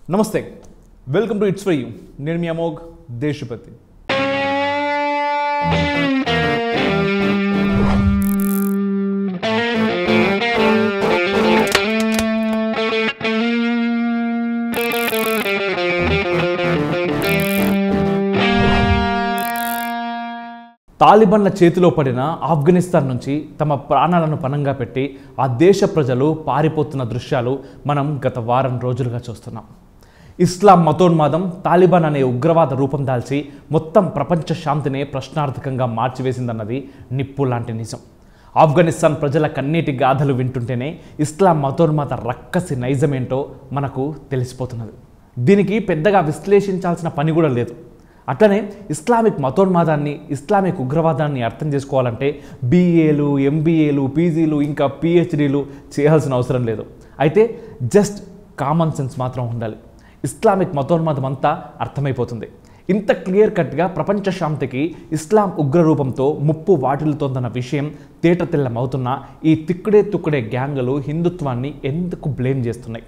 నమస్తే welcome to it's for you నేను మీ అమోఘ్ దేశపతి తాలిబన్ల చేతిలో పడిన ఆఫ్ఘనిస్తాన్ నుంచి తమ ప్రాణాలను పణంగా పెట్టి ఆ దేశ ప్రజలు పారిపోతున్న దృశ్యాలు మనం గత వారం రోజులుగా చూస్తున్నాం ఇస్లాం మతోన్మాదం తాలిబాన్ అనే ఉగ్రవాద రూపం దాల్చి మొత్తం ప్రపంచ శాంతినే ప్రశ్నార్థకంగా మార్చివేసిందన్నది నిప్పు లాంటి నిజం ఆఫ్ఘనిస్తాన్ ప్రజల కన్నీటి గాథలు వింటుంటేనే ఇస్లాం మతోన్మాద రక్కసి నైజమేంటో మనకు తెలిసిపోతున్నది దీనికి పెద్దగా విశ్లేషించాల్సిన పని కూడా లేదు అట్లనే ఇస్లామిక్ మతోన్మాదాన్ని ఇస్లామిక్ ఉగ్రవాదాన్ని అర్థం చేసుకోవాలంటే బీఏలు ఎంబీఏలు పీజీలు ఇంకా పిహెచ్డీలు చేయాల్సిన అవసరం లేదు అయితే జస్ట్ కామన్ సెన్స్ మాత్రం ఉండాలి ఇస్లామిక్ మతోన్మాదం అంతా అర్థమైపోతుంది ఇంత క్లియర్ కట్గా ప్రపంచ శాంతికి ఇస్లాం ఉగ్రరూపంతో ముప్పు వాటిల్తోందన్న విషయం తేట తెల్లమవుతున్న ఈ తిక్కుడే తుక్కుడే గ్యాంగులు హిందుత్వాన్ని ఎందుకు బ్లేమ్ చేస్తున్నాయి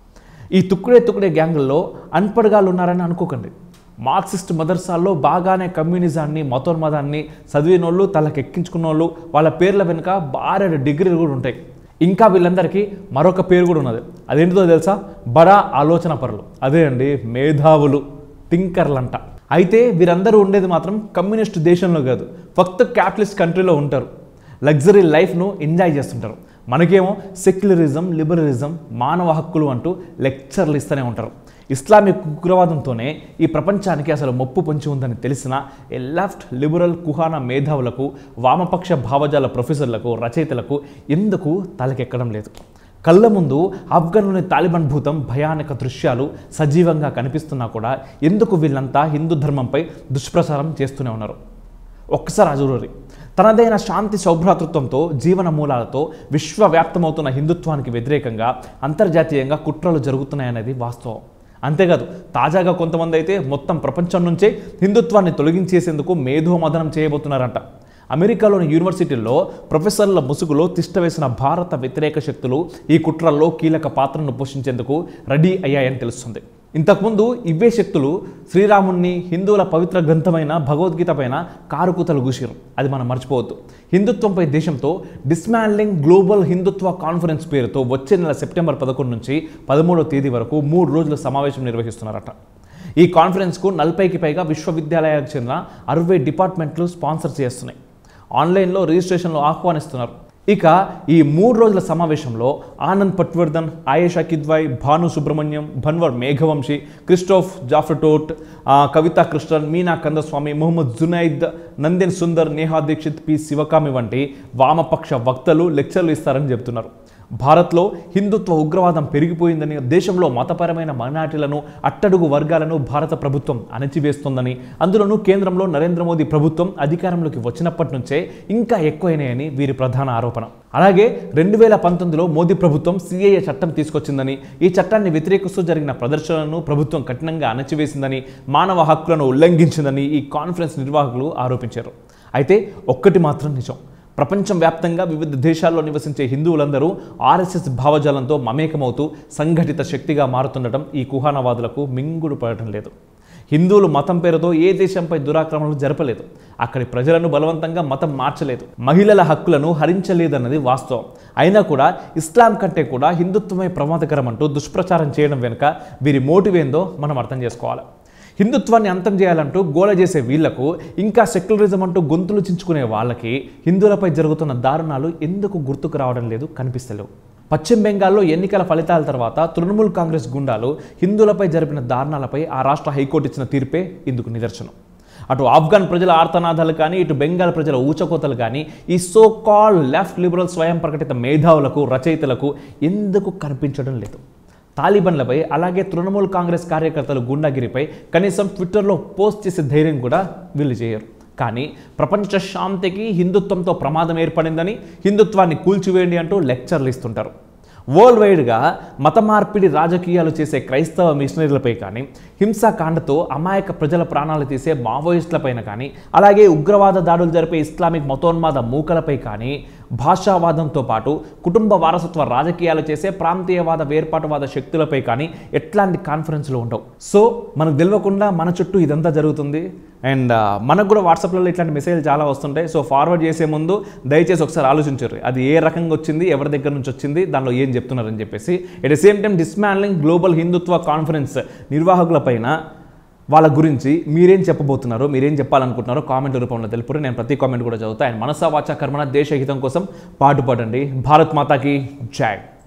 ఈ తుక్కుడే తుక్కుడే గ్యాంగుల్లో అన్పడగాళ్ళు ఉన్నారని అనుకోకండి మార్క్సిస్ట్ మదర్సాల్లో బాగానే కమ్యూనిజాన్ని మతోన్మదాన్ని చదివినోళ్ళు తలకెక్కించుకున్న వాళ్ళు వాళ్ళ పేర్ల వెనుక బారెడు డిగ్రీలు కూడా ఉంటాయి ఇంకా వీళ్ళందరికీ మరొక పేరు కూడా ఉన్నది అదేంటిదో తెలుసా బడా ఆలోచన పరులు అదే అండి మేధావులు థింకర్లంట అయితే వీరందరూ ఉండేది మాత్రం కమ్యూనిస్ట్ దేశంలో కాదు ఫక్త్ క్యాపిటలిస్ట్ కంట్రీలో ఉంటారు లగ్జరీ లైఫ్ను ఎంజాయ్ చేస్తుంటారు మనకేమో సెక్యులరిజం లిబరలిజం మానవ హక్కులు అంటూ లెక్చర్లు ఇస్తూనే ఉంటారు ఇస్లామిక్ ఉగ్రవాదంతోనే ఈ ప్రపంచానికి అసలు మొప్పు పొంచి ఉందని తెలిసిన ఏ లెఫ్ట్ లిబరల్ కుహానా మేధావులకు వామపక్ష భావజాల ప్రొఫెసర్లకు రచయితలకు ఎందుకు తలకెక్కడం లేదు కళ్ళ ముందు ఆఫ్ఘన్లోని తాలిబాన్ భూతం భయానక దృశ్యాలు సజీవంగా కనిపిస్తున్నా కూడా ఎందుకు వీళ్ళంతా హిందూ ధర్మంపై దుష్ప్రచారం చేస్తూనే ఉన్నారు ఒక్కసారి అజూరి తనదైన శాంతి సౌభ్రాతృత్వంతో జీవన మూలాలతో విశ్వవ్యాప్తమవుతున్న హిందుత్వానికి వ్యతిరేకంగా అంతర్జాతీయంగా కుట్రలు జరుగుతున్నాయనేది వాస్తవం అంతేకాదు తాజాగా కొంతమంది అయితే మొత్తం ప్రపంచం నుంచే హిందుత్వాన్ని తొలగించేసేందుకు మేధోమదనం చేయబోతున్నారంట అమెరికాలోని యూనివర్సిటీల్లో ప్రొఫెసర్ల ముసుగులో తిష్టవేసిన భారత వ్యతిరేక శక్తులు ఈ కుట్రల్లో కీలక పాత్రను పోషించేందుకు రెడీ అయ్యాయని తెలుస్తుంది ఇంతకుముందు ఇవే శక్తులు శ్రీరాముణ్ణి హిందువుల పవిత్ర గ్రంథమైన భగవద్గీత పైన కారుకూతలు గూసిరు అది మనం మర్చిపోవద్దు హిందుత్వంపై దేశంతో డిస్మాండ్లింగ్ గ్లోబల్ హిందుత్వ కాన్ఫరెన్స్ పేరుతో వచ్చే నెల సెప్టెంబర్ పదకొండు నుంచి పదమూడవ తేదీ వరకు మూడు రోజుల సమావేశం నిర్వహిస్తున్నారట ఈ కాన్ఫరెన్స్కు నలభైకి పైగా విశ్వవిద్యాలయాలకు చెందిన అరవై డిపార్ట్మెంట్లు స్పాన్సర్ చేస్తున్నాయి ఆన్లైన్లో రిజిస్ట్రేషన్లు ఆహ్వానిస్తున్నారు ఇక ఈ మూడు రోజుల సమావేశంలో ఆనంద్ పట్వర్ధన్ ఆయేషా కిద్వాయ్ భాను సుబ్రహ్మణ్యం భన్వర్ మేఘవంశీ క్రిస్టోఫ్ జాఫ్రటోట్ ఆ, కవితా కృష్ణన్ మీనా కందస్వామి మొహమ్మద్ జునైద్ నందెన్ సుందర్ నేహా దీక్షిత్ పి శివకామి వంటి వామపక్ష వక్తలు లెక్చర్లు ఇస్తారని చెబుతున్నారు భారత్లో హిందుత్వ ఉగ్రవాదం పెరిగిపోయిందని దేశంలో మతపరమైన మైనార్టీలను అట్టడుగు వర్గాలను భారత ప్రభుత్వం అణచివేస్తోందని అందులోనూ కేంద్రంలో నరేంద్ర మోదీ ప్రభుత్వం అధికారంలోకి వచ్చినప్పటి నుంచే ఇంకా ఎక్కువైనాయని వీరి ప్రధాన ఆరోపణ అలాగే రెండు వేల పంతొమ్మిదిలో మోదీ ప్రభుత్వం సిఏఏ చట్టం తీసుకొచ్చిందని ఈ చట్టాన్ని వ్యతిరేకిస్తూ జరిగిన ప్రదర్శనలను ప్రభుత్వం కఠినంగా అణచివేసిందని మానవ హక్కులను ఉల్లంఘించిందని ఈ కాన్ఫరెన్స్ నిర్వాహకులు ఆరోపించారు అయితే ఒక్కటి మాత్రం నిజం ప్రపంచం వ్యాప్తంగా వివిధ దేశాల్లో నివసించే హిందువులందరూ ఆర్ఎస్ఎస్ భావజాలంతో మమేకమవుతూ సంఘటిత శక్తిగా మారుతుండటం ఈ కుహానవాదులకు మింగుడు పడటం లేదు హిందువులు మతం పేరుతో ఏ దేశంపై దురాక్రమణలు జరపలేదు అక్కడి ప్రజలను బలవంతంగా మతం మార్చలేదు మహిళల హక్కులను హరించలేదన్నది వాస్తవం అయినా కూడా ఇస్లాం కంటే కూడా హిందుత్వమే ప్రమాదకరం అంటూ దుష్ప్రచారం చేయడం వెనుక వీరి మోటివ్ ఏందో మనం అర్థం చేసుకోవాలి హిందుత్వాన్ని అంతం చేయాలంటూ గోల చేసే వీళ్లకు ఇంకా సెక్యులరిజం అంటూ గొంతులు చించుకునే వాళ్ళకి హిందువులపై జరుగుతున్న దారుణాలు ఎందుకు గుర్తుకు రావడం లేదు కనిపిస్తలేవు పశ్చిమ బెంగాల్లో ఎన్నికల ఫలితాల తర్వాత తృణమూల్ కాంగ్రెస్ గుండాలు హిందువులపై జరిపిన దారుణాలపై ఆ రాష్ట్ర హైకోర్టు ఇచ్చిన తీర్పే ఇందుకు నిదర్శనం అటు ఆఫ్ఘన్ ప్రజల ఆర్తనాదాలు కానీ ఇటు బెంగాల్ ప్రజల ఊచకోతలు కానీ ఈ సో కాల్ లెఫ్ట్ లిబరల్ స్వయం ప్రకటిత మేధావులకు రచయితలకు ఎందుకు కనిపించడం లేదు తాలిబన్లపై అలాగే తృణమూల్ కాంగ్రెస్ కార్యకర్తలు గుండాగిరిపై కనీసం ట్విట్టర్లో పోస్ట్ చేసే ధైర్యం కూడా వీళ్ళు చేయరు కానీ ప్రపంచ శాంతికి హిందుత్వంతో ప్రమాదం ఏర్పడిందని హిందుత్వాన్ని కూల్చివేయండి అంటూ లెక్చర్లు ఇస్తుంటారు వరల్డ్ వైడ్గా మత మార్పిడి రాజకీయాలు చేసే క్రైస్తవ మిషనరీలపై కానీ హింసాకాండతో అమాయక ప్రజల ప్రాణాలు తీసే మావోయిస్టులపైన కానీ అలాగే ఉగ్రవాద దాడులు జరిపే ఇస్లామిక్ మతోన్మాద మూకలపై కానీ భాషావాదంతో పాటు కుటుంబ వారసత్వ రాజకీయాలు చేసే ప్రాంతీయవాద వేర్పాటువాద శక్తులపై కానీ ఎట్లాంటి కాన్ఫరెన్స్లు ఉండవు సో మనకు తెలియకుండా మన చుట్టూ ఇదంతా జరుగుతుంది అండ్ మనకు కూడా వాట్సాప్లలో ఇట్లాంటి మెసేజ్లు చాలా వస్తుంటాయి సో ఫార్వర్డ్ చేసే ముందు దయచేసి ఒకసారి ఆలోచించారు అది ఏ రకంగా వచ్చింది ఎవరి దగ్గర నుంచి వచ్చింది దానిలో ఏం చెప్తున్నారని చెప్పేసి at the same time dismantling global Hindutva conference నిర్వాహకులపైన వాళ్ళ గురించి మీరేం చెప్పబోతున్నారో మీరేం చెప్పాలనుకుంటున్నారో కామెంట్ రూపంలో తెలుపురు నేను ప్రతి కామెంట్ కూడా చదువుతా అండ్ మనసా వాచా కర్మణ దేశ హితం కోసం పాటుపడండి భారత్ మాతాకి జై